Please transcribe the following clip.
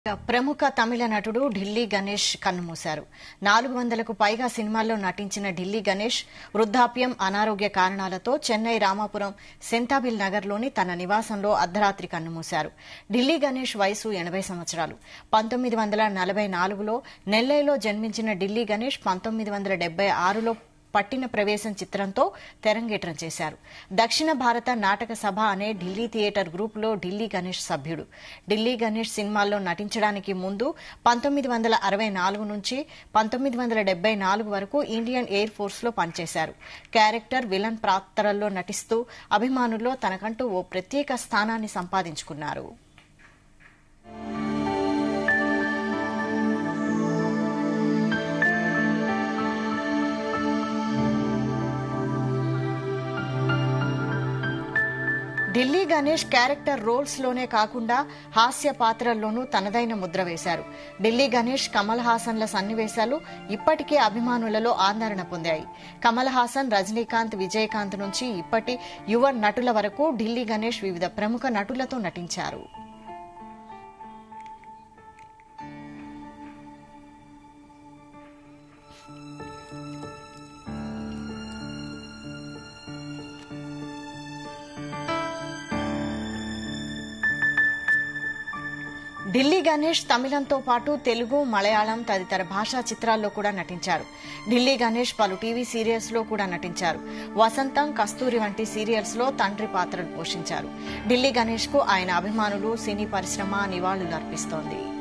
ప్రముఖ తమిళ నటుడు ఢిల్లీ గణేష్ కన్నుమూశారు నాలుగు వందలకు పైగా సినిమాల్లో నటించిన ఢిల్లీ గణేష్ వృద్ధాప్యం అనారోగ్య కారణాలతో చెన్నై రామాపురం సెంతాబిల్ నగర్లోని తన నివాసంలో అర్ధరాత్రి కన్నుమూశారు ఢిల్లీ గణేష్ వయసు ఎనబై సంవత్సరాలు పంతొమ్మిది వందల నలభై నాలుగులో నెల్లైలో జన్మించిన ఢిల్లీ గణేష్ పంతొమ్మిది వందల డెబ్బై ఆరులో పట్టిన ప్రవేశం చిత్రంతో తెరంగేట్రం చేశారు దక్షిణ భారత నాటక సభ అనే ఢిల్లీ థియేటర్ గ్రూపులో ఢిల్లీ గణేష్ సభ్యుడు ఢిల్లీ గణేష్ సినిమాల్లో నటించడానికి ముందు పంతొమ్మిది వందల అరవై నాలుగు నుంచి పంతొమ్మిది వందల డెబ్బై నాలుగు వరకు ఇండియన్ ఎయిర్ ఫోర్స్లో పనిచేశారు క్యారెక్టర్ విలన్ పాత్రల్లో నటిస్తూ అభిమానుల్లో తనకంటూ ఓ ప్రత్యేక స్థానాన్ని సంపాదించుకున్నారు ఢిల్లీ గణేష్ క్యారెక్టర్ రోల్స్ లోనే కాకుండా హాస్య పాత్రల్లోనూ తనదైన ముద్ర వేశారు ఢిల్లీ గణేష్ కమల్ హాసన్ల సన్నివేశాలు ఇప్పటికే అభిమానులలో ఆదరణ పొందాయి కమల్ హాసన్ రజనీకాంత్ విజయకాంత్ నుంచి ఇప్పటి యువ నటుల వరకు ఢిల్లీ గణేష్ వివిధ ప్రముఖ నటులతో నటించారు ఢిల్లీ గణేష్ తమిళంతో పాటు తెలుగు మలయాళం తదితర భాషా చిత్రాల్లో కూడా నటించారు ఢిల్లీ గణేష్ పలు టీవీ సీరియల్స్ లో కూడా నటించారు వసంతం కస్తూరి వంటి సీరియల్స్ లో తండ్రి పాత్రను పోషించారు ఢిల్లీ గణేష్ కు ఆయన అభిమానులు సినీ పరిశ్రమ నివాళులర్పిస్తోంది